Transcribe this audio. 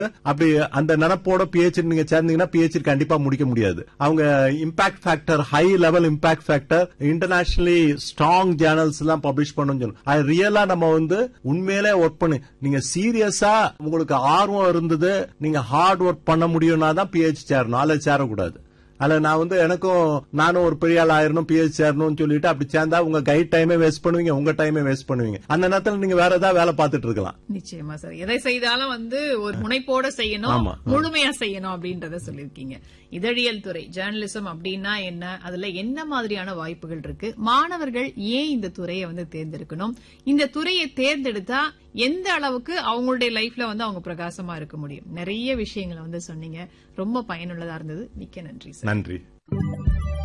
அப்படி அந்த நினப்போட பிஹெச்டி நீங்க சேர்ந்தீங்கன்னா பிஹெச்டி கண்டிப்பா முடிக்க முடியாது அவங்க impact factor high level impact factor internationally strong journals எல்லாம் பப்ளிஷ் பண்ணணும்னு சொல்லணும் அது ரியலா நம்ம வந்து உண்மையிலே ஒர்க் பண்ணி நீங்க சீரியஸா உங்களுக்கு ஆர்வம் இருந்தது நீங்க ஹார்ட் ஒர்க் பண்ண முடியும்னா தான் பிஹெச் சேரணும் அல்லது சேரக்கூடாது அல்ல நான் வந்து எனக்கும் நானும் ஒரு பெரிய ஆள் ஆயிரணும் பிஹெச் சேரணும்னு சொல்லிட்டு அப்படி சேர்ந்தா உங்க கைட் டைமே வேஸ்ட் பண்ணுவீங்க உங்க டைமே வேஸ்ட் பண்ணுவீங்க அந்த நேரத்துல நீங்க வேற ஏதாவது வேலை பார்த்துட்டு இருக்கலாம் நிச்சயமா சார் எதை செய்தாலும் வந்து ஒரு முனைப்போட செய்யணும் ஆமா. முழுமையா செய்யணும் அப்படின்றத சொல்லிருக்கீங்க இதழியல் துறை ஜேர்னலிசம் அப்படின்னா என்ன அதுல என்ன மாதிரியான வாய்ப்புகள் இருக்கு மாணவர்கள் ஏன் இந்த துறையை வந்து தேர்ந்தெடுக்கணும் இந்த துறையை தேர்ந்தெடுத்தா எந்த அளவுக்கு அவங்களுடைய லைஃப்ல வந்து அவங்க பிரகாசமா இருக்க முடியும் நிறைய விஷயங்களை வந்து சொன்னீங்க ரொம்ப பயனுள்ளதா இருந்தது மிக்க நன்றி சார் நன்றி